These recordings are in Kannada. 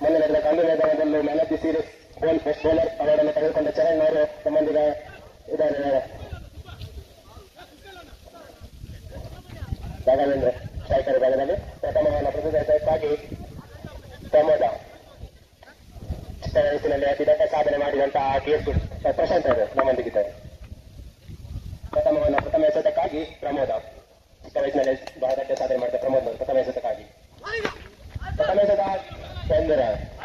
ಮೊನ್ನೆ ನಡೆದ ಕಂಡು ಮೈದಾನದಲ್ಲಿ ಮ್ಯಾನ್ ಆಫ್ ದಿ ಸೀರೀಸ್ ಗೋಲ್ ಬೆಸ್ಟ್ ಬೌಲರ್ ಅವಾರ್ಡ್ ಅನ್ನು ತೆಗೆದುಕೊಂಡ ಚರಣ್ ಅವರು ಸಂಬಂಧಿಕ ಇದ್ದಾರೆ ರಾಘವೇಂದ್ರ ಸ್ಟ್ರೈಕರ್ ವಿಭಾಗದಲ್ಲಿ ಪ್ರಥಮವನ್ನು ಪ್ರತಿನಿಧಿಸಕ್ಕಾಗಿ ಪ್ರಮೋದ ಚಿಕ್ಕ ವಯಸ್ಸಿನಲ್ಲಿ ಅತಿ ದೊಡ್ಡ ಸಾಧನೆ ಮಾಡಿದಂತಹ ಕೀರ್ತಿ ಪ್ರಶಾಂತ್ ಅವರು ನಮ್ಮೊಂದಿಗಿದ್ದಾರೆ ಪ್ರಥಮವನ್ನು ಪ್ರಥಮ ಎಸೆತಕ್ಕಾಗಿ ಪ್ರಮೋದ ಚಿಕ್ಕ ವಯಸ್ಸಿನಲ್ಲಿ ಬಹಳ ದೊಡ್ಡ ಸಾಧನೆ ಮಾಡಿದ ಪ್ರಮೋದ್ ಅವರು ಪ್ರಥಮ ಎಸೆತಕ್ಕಾಗಿ ಪ್ರಥಮ ಎಸೆತ ಚಂದ್ರ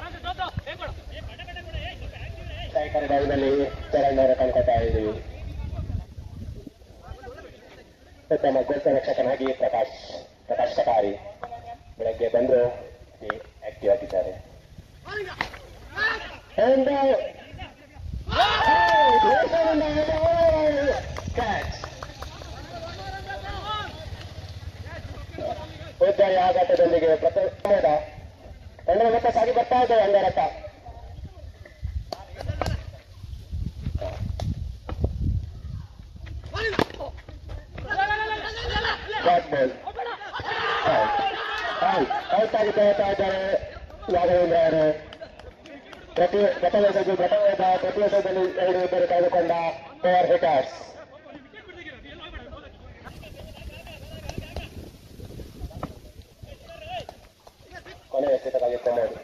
ಸ್ಟ್ರೈಕರ್ ವಿಭಾಗದಲ್ಲಿ ಚರಣ್ ಅವರ ಕಣ್ಕೊತಾ ಇದ್ದೀವಿ ಪ್ರಥಮ ಗೋಲ್ಕ ರಕ್ಷಕನಾಗಿ ಪ್ರಕಾಶ್ ಪ್ರಕಾಶ್ ಕಟಾರಿ ಬೆಳಗ್ಗೆ ಬಂದು ಆಕ್ಟಿವ್ ಆಗಿದ್ದಾರೆ And uh, catch. ಉದ್ದಾರಿ ಆಘಾತದೊಂದಿಗೆ ಪ್ರಥಮದ ತಂಡದ ಮೊತ್ತ ಸಾಗಿ ಬರ್ತಾ ಇದೆ ಅಂಗರಥ ಡಾಟ್ ಬಾಲ್ ಔಟ್ ಆಗಿ ತಗೋತಾ ಇದ್ದಾರೆ ರಾಘವೇಂದ್ರ ಅವರು ಪ್ರತಿ ಪ್ರಥಮ ಎಸೆದು ಪ್ರಥಮದ ಪ್ರತಿ ಎಸೆದಲ್ಲಿ ಎರಡು ಇಬ್ಬರು ಕಳೆದುಕೊಂಡ ಪವರ್ ಹಿಟರ್ಸ್ ಕೊನೆ ಎಸೆತಕ್ಕಾಗಿ ಪ್ರಮೋದ್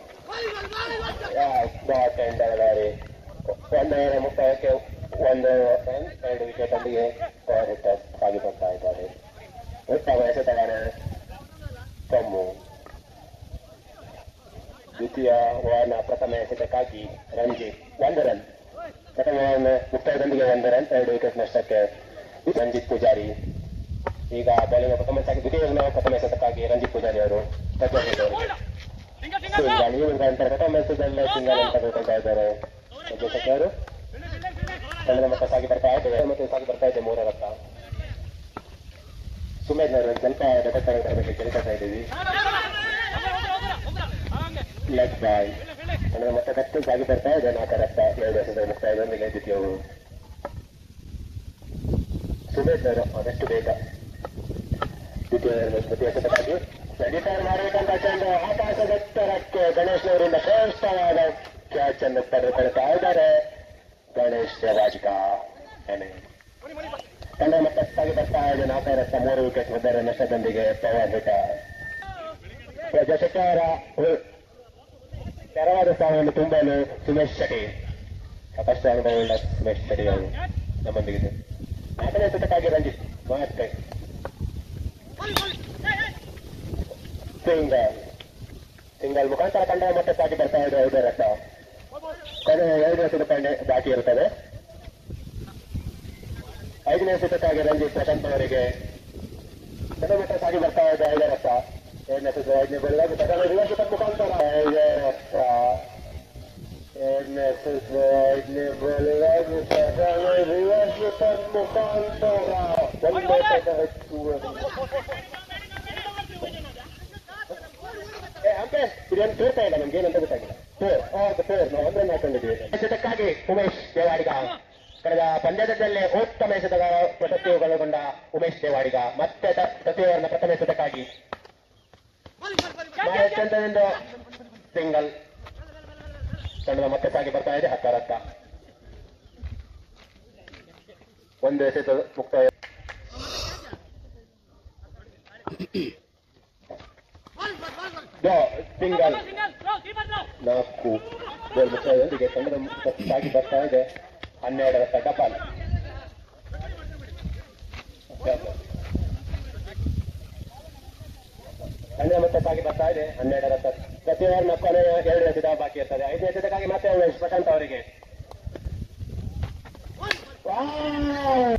ಡಾಟ್ ಅಂಡ್ ಡೆಲಿವರಿ ಒಂದು ಓವರ್ ಮುಕ್ತಾಯಕ್ಕೆ ಒಂದು ರನ್ ಎರಡು ವಿಕೆಟ್ ಒಂದಿಗೆ ಪವರ್ ಹಿಟರ್ಸ್ ಸಾಗಿ ಬರ್ತಾ ಇದ್ದಾರೆ ಉತ್ತಮ ಎಸೆತಗಾರ ಕಮ್ಮು ದ್ವಿತೀಯ ಓವರ್ನ ಪ್ರಥಮ ಎಸೆತಕ್ಕಾಗಿ ರಂಜಿತ್ ಒಂದು ರನ್ ಪ್ರಥಮ ಓವರ್ನ ಮುಕ್ತಾಯದೊಂದಿಗೆ ಒಂದು ರನ್ ಎರಡು ವಿಕೆಟ್ ನಷ್ಟಕ್ಕೆ ರಂಜಿತ್ ಪೂಜಾರಿ ಈಗ ಬಾಲಿಂಗ್ ಪ್ರಥಮ ಎಸೆತಕ್ಕೆ ದ್ವಿತೀಯ ಓವರ್ನ ಪ್ರಥಮ ಎಸೆತಕ್ಕಾಗಿ ರಂಜಿತ್ ಪೂಜಾರಿ ಅವರು ಪ್ರಜ್ವಲ್ ಸಿಂಗಲ್ ಈ ನಂತರ ಪ್ರಥಮ ಎಸೆತದಲ್ಲೇ ಸಿಂಗಲ್ ಅಂತ ತೆಗೆದುಕೊಳ್ತಾ ಇದ್ದಾರೆ ನಿರ್ದೇಶಕ ಅವರು ತಂಡದ ಮೊತ್ತ ಸಾಗಿ ಬರ್ತಾ ಇದೆ ಮತ್ತೆ ಸಾಗಿ ಬರ್ತಾ ಇದೆ ಮೂರರತ್ತ ಸುಮೇಶ್ ಅವರು ಸ್ವಲ್ಪ ಡೆಟೆಕ್ಟರ್ ತರಬೇತಿ ಕೇಳ್ಕೊತಾ ಇದ್ದೀವಿ ಲೆಗ್ ಬಾಯ್ ಅಂದ್ರೆ ಮತ್ತೆ ಕಟ್ಟು ಸಾಗಿ ಬರ್ತಾ ಇದೆ ನಾಲ್ಕರತ್ತ ಎರಡು ವರ್ಷದ ಮುಕ್ತಾಯ ಇದೊಂದಿಗೆ ದ್ವಿತೀಯವು ಸುಮೇಶ್ ಅವರು ಆದಷ್ಟು ಬೇಗ ದ್ವಿತೀಯ ದ್ವಿತೀಯ ಶತಕಾಗಿ ರಿಟೈರ್ ಮಾಡಬೇಕಂತ ಚೆಂಡು ಆಕಾಶದ ಎತ್ತರಕ್ಕೆ ಗಣೇಶ್ ಅವರಿಂದ ಶ್ರೇಷ್ಠವಾದ ಕ್ಯಾಚ್ ಅನ್ನು ಪಡೆದುಕೊಳ್ತಾ ಇದ್ದಾರೆ ಗಣೇಶ್ ದೇವಾಜಿಕ ತಂಡ ಮತ್ತಷ್ಟಾಗಿ ಬರ್ತಾ ಇದೆ ನಾಲ್ಕರತ್ತ ಮೂರು ವಿಕೆಟ್ ಹೋದರೆ ನಷ್ಟದೊಂದಿಗೆ ಪವರ್ ಹಿಟ ಪ್ರಜಾಶಕರ ತೆರವಾದ ಸ್ಥಾನವನ್ನು ತುಂಬಲು ಸುಮೇಶ್ ಶೆಟ್ಟಿ ಸಾಕಷ್ಟು ಅನುಭವವುಳ್ಳ ಸುಮೇಶ್ ಶೆಟ್ಟಿ ಅವರು ನಮ್ಮೊಂದಿಗಿದೆ ನಾಲ್ಕನೇ ಶತಕ್ಕಾಗಿ ರಂಜಿತ್ ಮತ್ತೆ ಸಿಂಗಲ್ ಸಿಂಗಲ್ ಮುಖಾಂತರ ತಂಡ ಮತ್ತೆ ಸಾಗಿ ಬರ್ತಾ ಇದೆ ಐದರತ್ತ ಕೊನೆ ಎರಡು ವರ್ಷದ ಪಂಡೆ ಬಾಕಿ ಇರುತ್ತದೆ ಐದನೇ ಸುತ್ತಕ್ಕಾಗಿ ರಂಜಿತ್ ಪ್ರಶಾಂತ್ ಅವರಿಗೆ ತಂಡ ಮತ್ತೆ ಸಾಗಿ ಬರ್ತಾ ಇದೆ ಐದರತ್ತ ಎರಡನೇ ಸುತ್ತ ಐದನೇ ಬಳಿಗಾಗಿ ಪ್ರಧಾನ ರಿವರ್ಸ್ ಸುತ್ತ ಮುಖಾಂತರ ಐದರತ್ತ ಎರಡನೇ ಸುತ್ತ ಐದನೇ ಬಳಿಗಾಗಿ ಪ್ರಧಾನ ರಿವರ್ಸ್ ಸುತ್ತ ಮುಖಾಂತರ ಒಂದೇ ಪದ ಹೆಚ್ಚುವುದು ಅಂತೆ ಇದೇನು ತೋರ್ತಾ ಇಲ್ಲ ನಮ್ಗೆ ಏನಂತ ಗೊತ್ತಾಗಿಲ್ಲ ಫೋರ್ ಆರ್ ಫೋರ್ ನಾವು ಒಂದನ್ನು ಹಾಕೊಂಡಿದ್ದೀವಿ ಎಸೆತಕ್ಕಾಗಿ ಉಮೇಶ್ ದೇವಾಡಿಗ ಕಳೆದ ಪಂದ್ಯದಲ್ಲೇ ಉತ್ತಮ ಎಸೆತಗ ಪ್ರಶಸ್ತಿ ಒಳಗೊಂಡ ಉಮೇಶ್ ದೇವಾಡಿಗ ಮತ್ತೆ ತ- ಪ್ರತಿ ಓವರ್ನ ಪ್ರಥಮ ಎಸೆತಕ್ಕಾಗಿ ತಂಡದಿಂದ ಸಿಂಗಲ್ ತಂಡದ ಮತ್ತೆ ಸಾಗಿ ಬರ್ತಾ ಇದೆ ಹತ್ತಾರತ್ತ ಒಂದು ಎಸೆತ ಮುಕ್ತಾಯ ಸಿಂಗಲ್ ನಾಲ್ಕು ಗೋಲ್ ಮುಕ್ತಾಯದೊಂದಿಗೆ ತಂಡದ ಸಾಗಿ ಬರ್ತಾ ಇದೆ ಹನ್ನೆರಡರ ಡಬಲ್ ತಂಡ ಮತ್ತೆ ಸಾಗಿ ಬರ್ತಾ ಇದೆ ಹನ್ನೆರಡರ ಪ್ರತಿ ಓವರ್ನ ಕೊನೆಯ ಎರಡು ಎಸೆತ ಬಾಕಿ ಇರ್ತದೆ ಐದು ಎಸೆತಕ್ಕಾಗಿ ಮತ್ತೆ ಉಮೇಶ್ ಪ್ರಶಾಂತ್ ಅವರಿಗೆ ವಾವ್!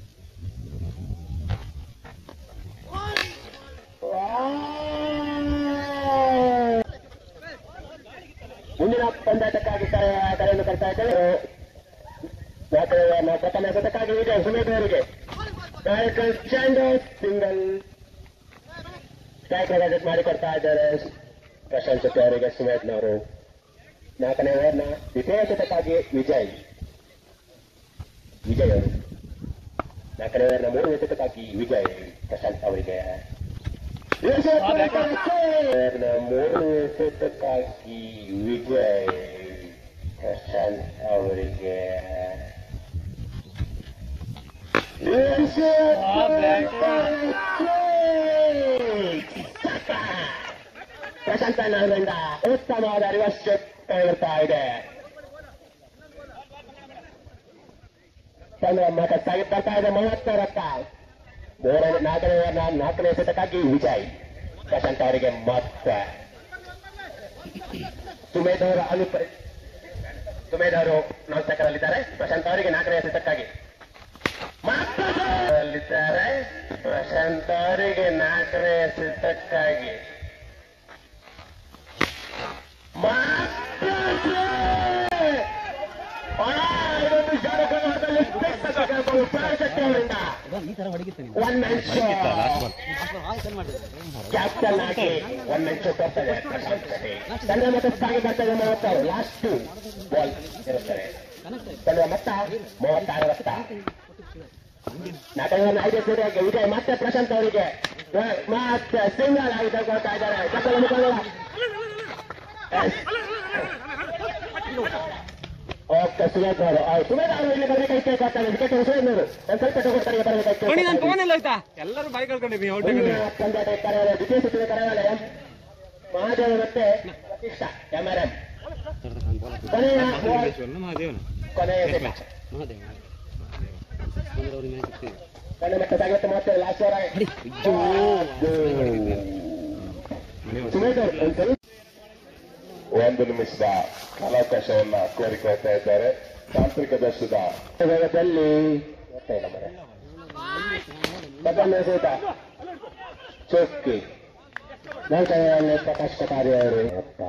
ವಾವ್! ಮುಂದಿನ ಪಂದ್ಯಾಟಕ್ಕಾಗಿ ಕರೆ- ಕರೆಯನ್ನು ಕರ್ತಾ ಇದ್ದೇವೆ ಮತ್ತೆ ನಮ್ಮ ಪ್ರಥಮ ಎಸೆತಕ್ಕಾಗಿ ಇದೆ ಸುಮೇಧ್ ಅವರಿಗೆ ನಾಯಕ ಚಂಡು ಸಿಂಗಲ್ ಸ್ಟ್ರೈಕ್ ಅಡ್ಜಸ್ಟ್ ಮಾಡಿ ಕೊಡ್ತಾ ಇದ್ದಾರೆ ಪ್ರಶಾಂತ್ ಶೆಟ್ಟಿ ಅವರಿಗೆ ಸುಮೇಧ್ನವರು ನಾಲ್ಕನೇ ಓವರ್ನ ದ್ವಿತೀಯ ಎಸೆತಕ್ಕಾಗಿ ವಿಜಯ್ ವಿಜಯ್ ಅವರು ನಾಲ್ಕನೇ ಓವರ್ನ ಮೂರು ಎಸೆತಕ್ಕಾಗಿ ವಿಜಯ್ ಪ್ರಶಾಂತ್ ಅವರಿಗೆ ಓವರ್ನ ಮೂರು ಎಸೆತಕ್ಕಾಗಿ ವಿಜಯ್ ಪ್ರಶಾಂತ್ ಅವರಿಗೆ ಪ್ರಶಾಂತ್ ಅವರಿಂದ ಉತ್ತಮವಾದ ರಿವರ್ಸ್ ಇರ್ತಾ ಇದೆ ತಂಡ ಮಟ್ಟಕ್ಕಾಗಿ ಬರ್ತಾ ಇದೆ ಮೂವತ್ತರಕ್ಕ ಮೂರನೇ ನಾಲ್ಕನೇ ನಾಲ್ಕನೇ ಎಸೆತಕ್ಕಾಗಿ ವಿಜಯ್ ಪ್ರಶಾಂತ್ ಅವರಿಗೆ ಮತ್ತೆ ಸುಮೇಧ್ ಅವರು ಅನುಪರಿ ಸುಮೇಧ್ ಅವರು ನಾಲ್ಕು ಚಕ್ರಲ್ಲಿದ್ದಾರೆ ಪ್ರಶಾಂತ್ ಅವರಿಗೆ ನಾಲ್ಕನೇ ಎಸೆತಕ್ಕಾಗಿ ಅಲ್ಲಿದ್ದಾರೆ ಪ್ರಶಾಂತ್ ಅವರಿಗೆ ನಾಲ್ಕನೇ ಎಸೆತಕ್ಕಾಗಿ ಇದೊಂದು ಶಾಲೆ ಕರ್ನಾಟಕದಲ್ಲಿ ಶಕ್ತಿ ಅವರಿಂದ ಈ ತರ ಹೊಡಿಗಿತ್ತು ನೀವು ಒನ್ ಮ್ಯಾನ್ ಶೋ ಕ್ಯಾಪ್ಟನ್ ಆಗಿ ಒನ್ ಮ್ಯಾನ್ ಶೋ ಕೊಡ್ತಾರೆ ಪ್ರಶಾಂತ್ ಶೆಟ್ಟಿ ತಂಡ ಮತ್ತೆ ಸಾಗಿ ಬರ್ತದೆ ಮೂವತ್ತಾರು ಲಾಸ್ಟ್ ಬಾಲ್ ಇರುತ್ತದೆ ತಂಡ ಮೊತ್ತ ಮೂವತ್ತಾರು ರಕ್ತ ನಾಟಕವನ್ನು ಐದು ಸೂರ್ಯಗೆ ವಿಜಯ್ ಮತ್ತೆ ಪ್ರಶಾಂತ್ ಅವರಿಗೆ ಮತ್ತೆ ಸಿಂಗಲ್ ಆಗಿ ತಗೊಳ್ತಾ ಇದ್ದಾರೆ ಚಪ್ಪಲ ಮುಖಂಡ ಓಕೆ ಸುರೇಶ್ ಅವರು ಸುರೇಶ್ ಅವರು ಇಲ್ಲಿ ಬರಬೇಕಾಗಿ ಕೊಡ್ತಾರೆ ವಿಕೆಟ್ ಸುರೇಶ್ ಅವರು ಒಂದು ಸ್ವಲ್ಪ ತಗೊಳ್ತಾರೆ ನೋಡಿ ನನ್ನ ಬರಬೇಕಾಗಿ ಫೋನ್ ಎಲ್ಲ ಹೋಯ್ತಾ ಎಲ್ಲರೂ ಬಾಯಿ ಕಳ್ಕೊಂಡಿವಿ ಔಟ್ ಪಂದ್ಯಾಟ ಕರೆಯಲ್ಲ ದ್ವಿತೀಯ ಸುತ್ತಿನ ಕರೆಯಲ್ಲ ಎಂ ಮಹಾದೇವ ಮತ್ತೆ ಪ್ರತಿಷ್ಠಾ ಎಂ ಆರ್ ಎಂ ಕೊನೆಯ ಮಹಾದೇವನ ಕೊನೆಯ ಸೆಟ್. ಮಹಾದೇವ ಅವ್ರ ಮ್ಯಾಚ್ ಇರ್ತೀವಿ ಕಣ್ಣು ಮತ್ತೆ ಸಾಗಿರುತ್ತೆ ಮತ್ತೆ ಲಾಸ್ಟ್ ಓವರ್ ಸುಮೇಶ್ ಅವರು ಒಂದು ಸರಿ ಒಂದು ನಿಮಿಷದ ಕಾಲಾವಕಾಶವನ್ನ ಕೋರಿಕೊಳ್ತಾ ಇದ್ದಾರೆ ತಾಂತ್ರಿಕ ದರ್ಶದ ವೇಗದಲ್ಲಿ ಮತ್ತೆ ಇಲ್ಲ ಮರೆ ಪ್ರಥಮ ಸೂತ ಚೌಕಿ ನಂತರ ಪ್ರಕಾಶ್ ಕಟಾರಿ ಅವರು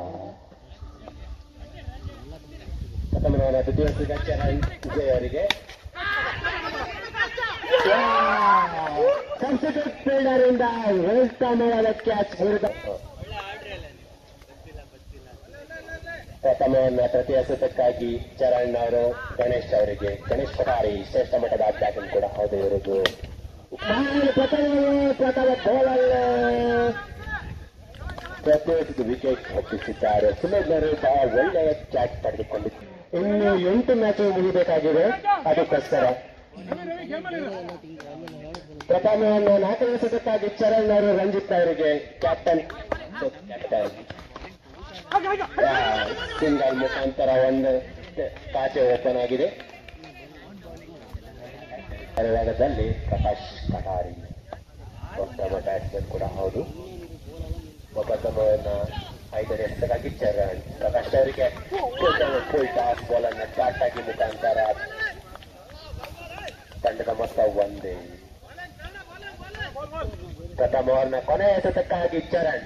ಪ್ರಥಮನವರ ದ್ವಿತೀಯ ಸೂತ ಚರಣ್ ವಿಜಯ್ ಅವರಿಗೆ ಸಬ್ಸ್ಟಿಟ್ಯೂಟ್ ಫೀಲ್ಡರ್ ಇಂದ ಉತ್ತಮವಾದ ಕ್ಯಾಚ್ ಹಿಡಿದ ಪ್ರಥಮವನ್ನ ತೃತೀಯ ಸೂತಕ್ಕಾಗಿ ಚರಣ್ ಅವರು ಗಣೇಶ್ ಅವರಿಗೆ ಗಣೇಶ್ ಕೊಠಾರಿ ಶ್ರೇಷ್ಠ ಮಟ್ಟದ ಬ್ಯಾಟಿಂಗ್ ಕೂಡ ಹೌದು ಇವರಿಗೂ ಪ್ರಥಮ ಪ್ರಥಮ ಬೋಲಲ್ಲಿ ಪ್ರತ್ಯೇಕ ವಿಕೆಟ್ ಒಪ್ಪಿಸಿದ್ದಾರೆ ಸುಮೇಧ್ ಬಹಳ ಒಳ್ಳೆಯ ಕ್ಯಾಚ್ ಪಡೆದುಕೊಂಡಿದ್ದು ಇನ್ನು ಎಂಟು ಮ್ಯಾಚ್ ಮುಗಿಬೇಕಾಗಿದೆ ಅದಕ್ಕೋಸ್ಕರ ಪ್ರಥಮವನ್ನು ನಾಲ್ಕನೇ ಸತಕ್ಕಾಗಿ ಚರಣ್ ಅವರು ರಂಜಿತ್ ಅವರಿಗೆ ಕ್ಯಾಪ್ಟನ್ ಕ್ಯಾಪ್ಟನ್ ಸಿಂಗಲ್ ಮುಖಾಂತರ ಒಂದು ಖಾತೆ ಓಪನ್ ಆಗಿದೆ ಭಾಗದಲ್ಲಿ ಪ್ರಕಾಶ್ ಕಟಾರಿ ಉತ್ತಮ ಬ್ಯಾಟ್ಸ್ಮನ್ ಕೂಡ ಹೌದು ಮೊಕದ್ದಮವನ್ನ ಐದನೇ ಎಸೆತಕ್ಕಾಗಿ ಚರಣ್ ಪ್ರಕಾಶ್ ಅವರಿಗೆ ಫುಲ್ ಟಾಸ್ ಬಾಲ್ ಅನ್ನು ಶಾರ್ಟ್ ಆಗಿ ಮುಖಾಂತರ ತಂಡದ ಮೊತ್ತ ಒಂದೇ ಪ್ರಥಮ ಓವರ್ನ ಕೊನೆಯ ಎಸೆತಕ್ಕಾಗಿ ಚರಣ್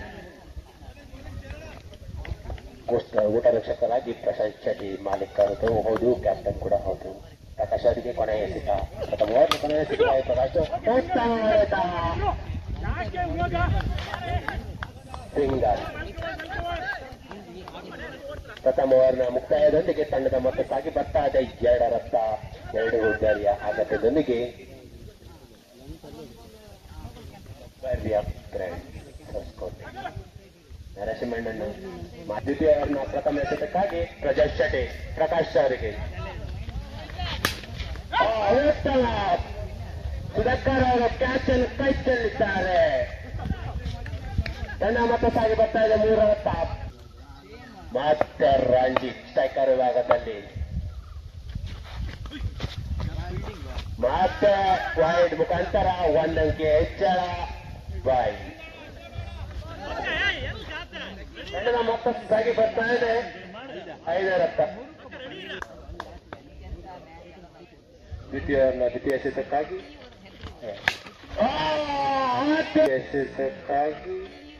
ಊಟ ಊಟ ರಕ್ಷಕರಾಗಿ ಪ್ರಶಾಂತ್ ಶೆಟ್ಟಿ ಮಾಲೀಕರು ಹೌದು ಕ್ಯಾಪ್ಟನ್ ಕೂಡ ಹೌದು ಪ್ರಕಾಶ್ ಅವರಿಗೆ ಕೊನೆಯ ಎಸೆತ ಪ್ರಥಮ ಓವರ್ ಕೊನೆಯ ಎಸೆತ ಪ್ರಕಾಶ್ ಉತ್ತಮ ಹೊಡೆತ. ಸಿಂಗಲ್ ಪ್ರಥಮ ಓವರ್ನ ಮುಕ್ತಾಯದೊಂದಿಗೆ ತಂಡದ ಮೊತ್ತ ಸಾಗಿ ಬರ್ತಾ ಇದೆ ಎರಡರತ್ತ ಎರಡು ಗಾರಿಯ ಆಘಾತದೊಂದಿಗೆ ಗಾರಿಯ ಬ್ರ್ಯಾಂಡ್ ಹೊಸಕೋಟೆ ನರಸಿಂಹಣ್ಣನ್ನು ದ್ವಿತೀಯ ಓವರ್ನ ಪ್ರಥಮ ಎಸೆತಕ್ಕಾಗಿ ಪ್ರಜಾಶ್ ಶೆಟ್ಟಿ ಪ್ರಕಾಶ್ ಅವರಿಗೆ ಆ, ಉತ್ತಮ ಸುಧಾಕರ್ ಅವರು ಕ್ಯಾಚ್ ಅನ್ನು ಕೈ ಚೆಲ್ಲಿದ್ದಾರೆ ತಂಡ ಮತ್ತೆ ಸಾಗಿ ಬರ್ತಾ ಇದೆ ಮೂರರ ಟಾಪ್ ಮತ್ತೆ ರಂಜಿತ್ ಸ್ಟ್ರೈಕರ್ ವಿಭಾಗದಲ್ಲಿ ಮತ್ತೆ ವೈಡ್ ಮುಖಾಂತರ ಒಂದಂಕೆ ಹೆಚ್ಚಳ ಬಾಯ್ ತಂಡದ ಮೊತ್ತ ಸಾಗಿ ಬರ್ತಾ ಇದೆ ಐದರತ್ತ ದ್ವಿತೀಯ ದ್ವಿತೀಯ ಎಸೆತಕ್ಕಾಗಿ ಆ, ಮತ್ತೆ ಎಸೆತಕ್ಕಾಗಿ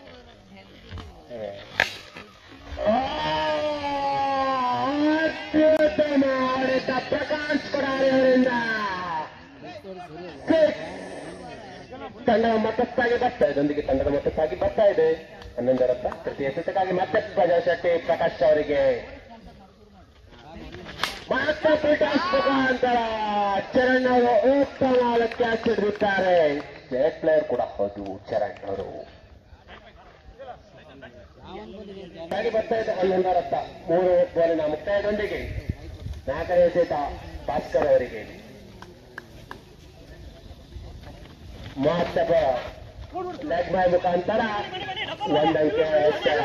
ಆ, ಅತ್ಯುತ್ತಮ ಹೊಡೆತ ಪ್ರಕಾಶ್ ಕೊಡಾರಿ ಅವರಿಂದ Six. ತಂಡದ ಮತ್ತಷ್ಟಾಗಿ ಬರ್ತಾ ಇದೆ ಒಂದಿಗೆ ತಂಡದ ಮತ್ತಷ್ಟಾಗಿ ಬರ್ತಾ ಇದೆ ಹನ್ನೊಂದರತ್ತ ತೃತೀಯ ಎಸೆತಕ್ಕಾಗಿ ಮತ್ತೆ ಪ್ರಜಾ ಶೆಟ್ಟಿ ಪ್ರಕಾಶ್ ಅವರಿಗೆ ಮತ್ತೆ ಪ್ರಕಾಶ್ ಮುಖಾಂತರ ಚರಣ್ ಅವರು ಉತ್ತಮವಾದ ಕ್ಯಾಚ್ ಹಿಡಿದಿದ್ದಾರೆ ಸ್ಟೇಟ್ ಪ್ಲೇಯರ್ ಕೂಡ ಹೌದು ಚರಣ್ ಅವರು ಸಾಗಿ ಬರ್ತಾ ಇದೆ ಹನ್ನೊಂದು ರತ್ತ ಮೂರು ಗೋಲಿನ ಮುಕ್ತಾಯದೊಂದಿಗೆ ನಾಲ್ಕನೇ ಎಸೆತ ಭಾಸ್ಕರ್ ಅವರಿಗೆ ಮಹತ್ವ ಲೆಗ್ ಬಾಯ್ ಮುಖಾಂತರ ಒಂದಂಕೆ ಹೆಚ್ಚಳ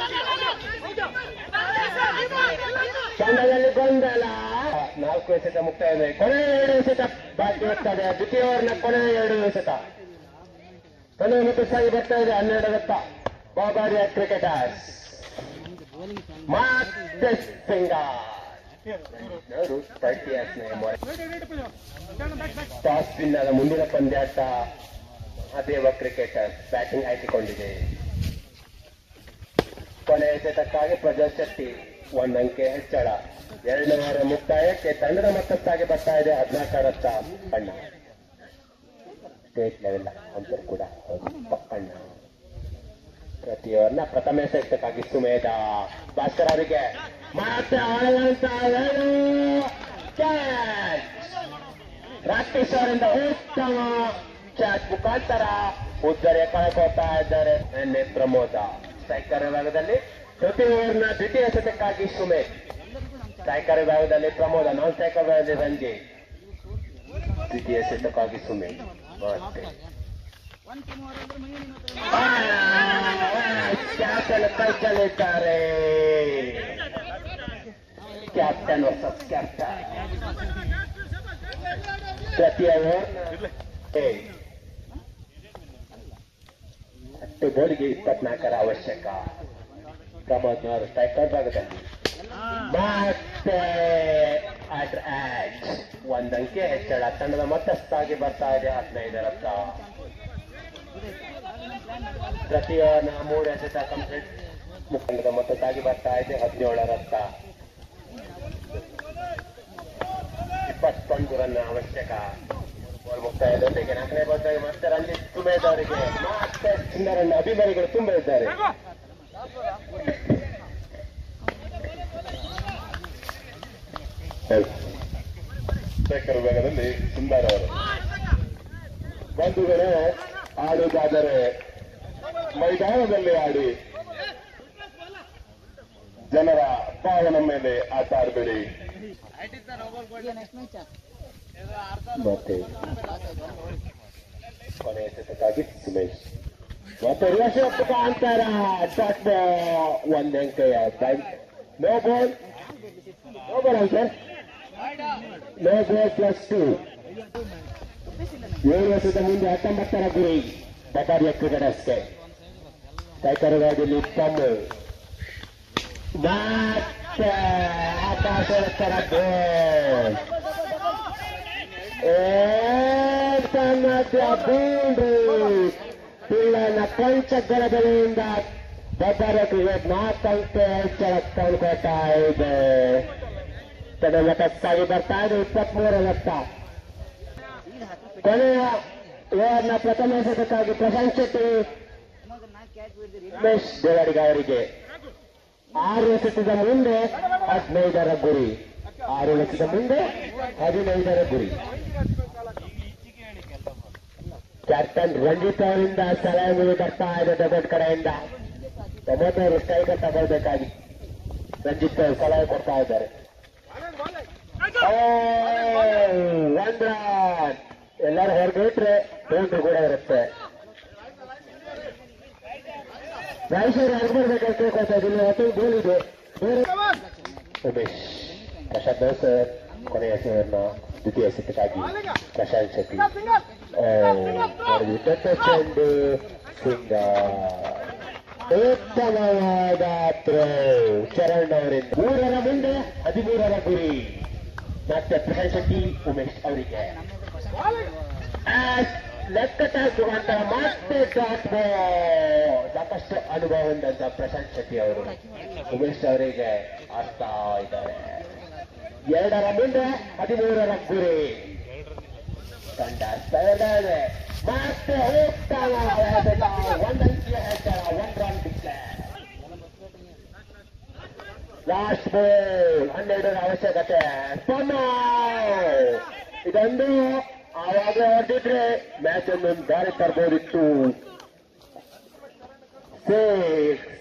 ತಂಡದಲ್ಲಿ ಗೊಂದಲ ನಾಲ್ಕು ಎಸೆತ ಮುಕ್ತಾಯ ಇದೆ ಕೊನೆಯ ಎರಡು ಎಸೆತ ಬಾಕಿ ಇರ್ತದೆ ದ್ವಿತೀಯ ಓವರ್ನ ಕೊನೆಯ ಎರಡು ಎಸೆತ ಕೊನೆಯ ಮತ್ತು ಸಾಗಿ ಬರ್ತಾ ಇದೆ ಹನ್ನೆರಡು ರತ್ತ ಬಾಬಾರಿಯ ಕ್ರಿಕೆಟರ್ಸ್ ಮತ್ತೆ ಸಿಂಗರ್ ನೋಡು ಥರ್ಟಿ ಟಾಸ್ ವಿನ್ ಆದ ಮುಂದಿನ ಪಂದ್ಯಾಟ ಅದೇವ ಕ್ರಿಕೆಟರ್ ಬ್ಯಾಟಿಂಗ್ ಆಯ್ದುಕೊಂಡಿದೆ ಕೊನೆಯ ಎಸೆತಕ್ಕಾಗಿ ಪ್ರಜ್ವಲ್ ಶೆಟ್ಟಿ ಒಂದಂಕೆ ಹೆಚ್ಚಳ ಎರಡನೇ ವಾರ ಮುಕ್ತಾಯಕ್ಕೆ ತಂಡದ ಮಟ್ಟಕ್ಕಾಗಿ ಬರ್ತಾ ಇದೆ ಹದಿನಾಲ್ಕು ರತ್ತ ಬಣ್ಣ ಸ್ಟೇಟ್ ಲೆವೆಲ್ ಅಂತರೂ ಕೂಡ ಹೌದು ಪಕ್ಕಣ್ಣ ಪ್ರತಿಯೊಂದ ಪ್ರಥಮ ಎಸೆತಕ್ಕಾಗಿ ಸುಮೇಧ ಭಾಸ್ಕರ್ ಅವರಿಗೆ ಮತ್ತೆ ಆಳುವಂತ ವೇಣು ಕ್ಯಾಚ್ ರಾಕೇಶ್ ಅವರಿಂದ ಉತ್ತಮ ಕ್ಯಾಚ್ ಮುಖಾಂತರ ಉದ್ದರೆ ಕಳ್ಕೊತಾ ಇದ್ದಾರೆ ಎನ್ನೆ ಪ್ರಮೋದ ಸ್ಟ್ರೈಕರ್ ವಿಭಾಗದಲ್ಲಿ ಪ್ರತಿ ಓವರ್ನ ದ್ವಿತೀಯ ಎಸೆತಕ್ಕಾಗಿ ಸುಮೇಧ್ ಸ್ಟ್ರೈಕರ್ ವಿಭಾಗದಲ್ಲಿ ಪ್ರಮೋದ ನಾನ್ ಸ್ಟ್ರೈಕರ್ ವಿಭಾಗದಲ್ಲಿ ರಂಜಿತ್ ದ್ವಿತೀಯ ಎಸೆತಕ್ಕಾಗಿ ಸುಮೇಧ್ ಮತ್ತೆ ಕ್ಯಾಪ್ಟನ್ ಕೈ ಚಲಿದ್ದಾರೆ ಕ್ಯಾಪ್ಟನ್ ವರ್ಸಸ್ ಕ್ಯಾಪ್ಟನ್ ಪ್ರತಿ ಓವರ್ ಹತ್ತು ಬೋಲಿಗೆ ಇಪ್ಪತ್ನಾಲ್ಕರ ಅವಶ್ಯಕ ಪ್ರಮೋದ್ನವರು ಸ್ಟ್ರೈಕರ್ ಭಾಗದಲ್ಲಿ ಮತ್ತೆ ಅಟ್ ಆಟ್ ಒಂದಂಕೆ ಹೆಚ್ಚಳ ತಂಡದ ಮತ್ತಷ್ಟಾಗಿ ಬರ್ತಾ ಇದೆ ಹದಿನೈದರತ್ತ ಪ್ರತಿ ಓವರ್ನ ಮೂರು ಎಸೆತ ಕಂಪ್ಲೀಟ್ ಮುಖಂಡದ ಮೊತ್ತಕ್ಕಾಗಿ ಬರ್ತಾ ಇದೆ ಹದಿನೇಳರತ್ತ ಇಪ್ಪತ್ತೊಂದು ರನ್ ಅವಶ್ಯಕ ಬಾಲ್ ಮುಕ್ತಾಯದೊಂದಿಗೆ ನಾಲ್ಕನೇ ಬಾಲ್ದಾಗಿ ಮತ್ತೆ ರಂಜಿತ್ ಸುಮೇಧ್ ಅವರಿಗೆ ಮತ್ತೆ ಚಿನ್ನ ರನ್ ಅಭಿಮಾನಿಗಳು ತುಂಬ ಇದ್ದಾರೆ ಶೇಖರ್ ವಿಭಾಗದಲ್ಲಿ ಸುಂದರ್ ಅವರು ಬಂಧುಗಳೇ ಆಡುವುದಾದರೆ ಮೈದಾನದಲ್ಲಿ ಆಡಿ ಜನರ ಪಾವನ ಮೇಲೆ ಆಟ ಆಡಬೇಡಿ ಮತ್ತೆ ಕೊನೆಯ ಎಸೆತಕ್ಕಾಗಿ ಸುಮೇಶ್ ಮತ್ತೆ ರಿಯಾಶ್ ಅಂತಾರ ಡಾಟ್ ಒಂದ್ ಅಂಕೆಯ no ball no ball sir no ball plus two ಏಳು ವರ್ಷದ ಮುಂದೆ ಹತ್ತೊಂಬತ್ತರ ಗುರಿ ಬಟಾರಿಯ ಕ್ರಿಕೆಟರ್ಸ್ಗೆ ಕೈಕರಗಾದಲ್ಲಿ ತಮ್ಮ ಮತ್ತೆ ಆಕಾಶೋತ್ತರ ಗೋಲ್ ಪಿಳ್ಳನ ಪಂಚಗಳ ಬೆಲೆಯಿಂದ ಬಬ್ಬರ ಕ್ರಿಕೆಟ್ ನಾಲ್ಕಂಕೆ ಹೆಚ್ಚಳ ತಂದ್ಕೊತಾ ಇದೆ ತನ್ನ ಮಟ್ಟಕ್ಕಾಗಿ ಬರ್ತಾ ಇದೆ ಇಪ್ಪತ್ಮೂರು ಲಕ್ಷ ಕೊನೆಯ ಓವರ್ನ ಪ್ರಥಮ ಎಸೆತಕ್ಕಾಗಿ ಪ್ರಶಾಂತ್ ಶೆಟ್ಟಿ ಉಮೇಶ್ ದೇವಡಿಗ ಅವರಿಗೆ ಆರು ಎಸೆತದ ಮುಂದೆ ಹದಿನೈದರ ಗುರಿ ಆರು ಲಕ್ಷದ ಮುಂದೆ ಹದಿನೈದರ ಗುರಿ ಕ್ಯಾಪ್ಟನ್ ರಂಜಿತ್ ಅವರಿಂದ ಸಲಹೆ ಮೇಲೆ ಬರ್ತಾ ಇದೆ ಡಬಲ್ ಕಡೆಯಿಂದ ತೊಂಬತ್ತೈದು ಸ್ಟ್ರೈಕರ್ ತಗೊಳ್ಬೇಕಾಗಿ ರಂಜಿತ್ ಅವರು ಸಲಹೆ ಕೊಡ್ತಾ ಇದ್ದಾರೆ ಒಂದ್ ರನ್ ಎಲ್ಲರೂ ಹೊರಗೆ ಇಟ್ರೆ ಬೌಂಡ್ರಿ ಕೂಡ ಇರುತ್ತೆ ರಾಯೇಶ್ವರಿ ಹೊರಗೆ ಬರ್ಬೇಕಂತ ಕೇಳ್ಕೊಳ್ತಾ ಇದ್ದೀನಿ ಮತ್ತು ಗೋಲ್ ಇದೆ ಬೇರೆ ಉಮೇಶ್ ಪ್ರಶಾಂತ್ ದೋಸ್ ಕೊನೆಯ ಹೆಸರನ್ನ ದ್ವಿತೀಯ ಎಸೆತಕ್ಕಾಗಿ ಪ್ರಶಾಂತ್ ಶೆಟ್ಟಿ ವಿಕೆಟ್ ಚೆಂಡು ಸಿಂಗ ಉತ್ತಮವಾದ ಥ್ರೋ ಚರಣ್ ಅವರಿಂದ ಮೂರರ ಮುಂದೆ ಹದಿಮೂರರ ಗುರಿ ಮತ್ತೆ ಪ್ರಶಾಂತ್ ಶೆಟ್ಟಿ ಉಮೇಶ್ ಅವರಿಗೆ ಲೆಕ್ಕ ಮುಖಾಂತರ ಮತ್ತೆ ಡಾಟ್ ಸಾಕಷ್ಟು ಅನುಭವ ಹೊಂದಂತ ಪ್ರಶಾಂತ್ ಶೆಟ್ಟಿ ಅವರು ಉಮೇಶ್ ಅವರಿಗೆ ಆಡ್ತಾ ಇದ್ದಾರೆ ಎರಡರ ಮುಂದೆ ಹದಿಮೂರರ ಗುರಿ ತಂಡ ಇದೆ ಮತ್ತೆ ಉತ್ತಮ ಎಸೆತ. ಒಂದಂಕಿಯ ಹೆಚ್ಚಳ one run declare last ball ಹನ್ನೆರಡರ ಅವಶ್ಯಕತೆ ಸ್ಪನ್ನ ಇದೊಂದು ಆವಾಗಲೇ ಹೊರಟಿದ್ರೆ ಮ್ಯಾಚ್ ಅನ್ನು ದಾರಿ ತರಬಹುದಿತ್ತು ಸಿಕ್ಸ್